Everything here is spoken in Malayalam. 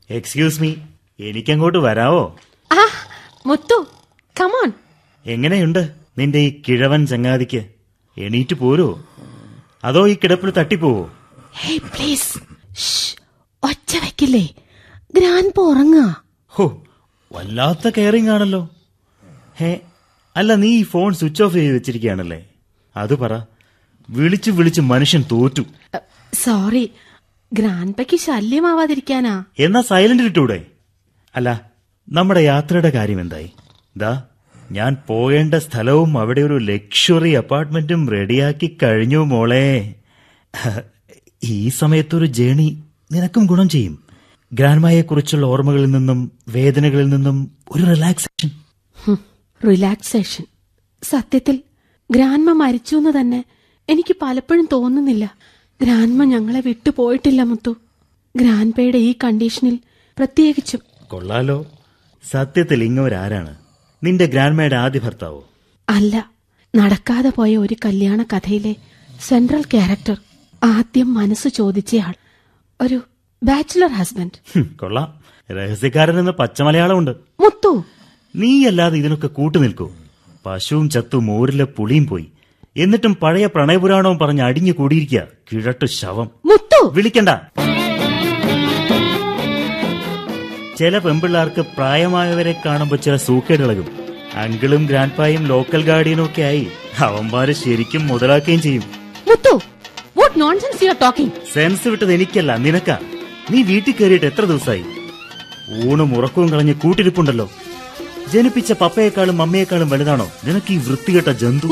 എക്സ്ക്യൂസ് മീ എനിക്കങ്ങോട്ട് വരാവോ ആ മുത്തു കമോൺ എങ്ങനെയുണ്ട് നിന്റെ ഈ കിഴവൻ ചങ്ങാതിക്ക് എണീറ്റ് പോരോ അതോ ഈ കിടപ്പിൽ തട്ടിപ്പോവോ ഹേ പ്ലീസ് ഒച്ച വെക്കില്ലേ ഗ്രാൻഡ് ഉറങ്ങാ ഹോ വല്ലാത്ത കെയറിംഗ് ആണല്ലോ ഹേ അല്ല നീ ഈ ഫോൺ സ്വിച്ച് ഓഫ് ചെയ്ത് വെച്ചിരിക്കുകയാണല്ലേ അത് പറ വിളിച്ചു വിളിച്ച് മനുഷ്യൻ തോറ്റു സോറി ഗ്രാൻഡ്പയ്ക്ക് ശല്യമാവാതിരിക്കാനാ എന്നാ സൈലന്റ് ഇട്ടൂടെ അല്ല നമ്മുടെ യാത്രയുടെ കാര്യം എന്തായി ദാ ഞാൻ പോകേണ്ട സ്ഥലവും അവിടെ ഒരു ലക്ഷറി അപ്പാർട്ട്മെന്റും റെഡിയാക്കി കഴിഞ്ഞു മോളെ ഈ സമയത്തൊരു ജേണി നിനക്കും ഗുണം ചെയ്യും ഗ്രാൻഡ്മയെ കുറിച്ചുള്ള ഓർമ്മകളിൽ നിന്നും വേദനകളിൽ നിന്നും ഒരു റിലാക്സേഷൻ റിലാക്സേഷൻ സത്യത്തിൽ ഗ്രാൻമ മരിച്ചു എന്ന് തന്നെ എനിക്ക് പലപ്പോഴും തോന്നുന്നില്ല ഗ്രാൻമ ഞങ്ങളെ വിട്ടുപോയിട്ടില്ല മുത്തു ഗ്രാൻപയുടെ ഈ കണ്ടീഷനിൽ പ്രത്യേകിച്ചും കൊള്ളാലോ സത്യത്തിൽ ഇങ്ങോരാരാണ് നിന്റെ ഗ്രാൻഡ്മയുടെ ആദ്യ ഭർത്താവോ അല്ല നടക്കാതെ പോയ ഒരു കല്യാണ കഥയിലെ സെൻട്രൽ ക്യാരക്ടർ ആദ്യം മനസ്സ് ചോദിച്ചയാൾ ഒരു ബാച്ചിലർ ഹസ്ബൻഡ് ഹും, കൊള്ളാം രഹസ്യക്കാരൻ എന്ന പച്ചമലയാളമുണ്ട് മുത്തു നീയല്ലാതെ ഇതിനൊക്കെ കൂട്ടു നിൽക്കൂ പശുവും ചത്തു മോരിലെ പുളിയും പോയി എന്നിട്ടും പഴയ പ്രണയപുരാണവും പറഞ്ഞ് അടിഞ്ഞു കൂടിയിരിക്കുക കിഴട്ട് ശവം മുത്തു വിളിക്കണ്ട ചില പെമ്പിള്ളാർക്ക് പ്രായമായവരെ കാണുമ്പോൾ ചില സൂക്കേടിളകും അങ്കിളും ഗ്രാൻഡ്പായും ലോക്കൽ ഗാർഡിയനും ഒക്കെ ആയി അവന്മാര് ശരിക്കും മുതലാക്കുകയും ചെയ്യും Muthu what nonsense you are talking sense വിട്ടത് എനിക്കല്ല നിനക്കാ നീ വീട്ടിൽ കയറിയിട്ട് എത്ര ദിവസമായി ഊണും ഉറക്കവും കളഞ്ഞ് കൂട്ടിരിപ്പുണ്ടല്ലോ ജനിപ്പിച്ച പപ്പയെക്കാളും അമ്മയെക്കാളും വലുതാണോ നിനക്ക് ഈ വൃത്തികെട്ട ജന്തു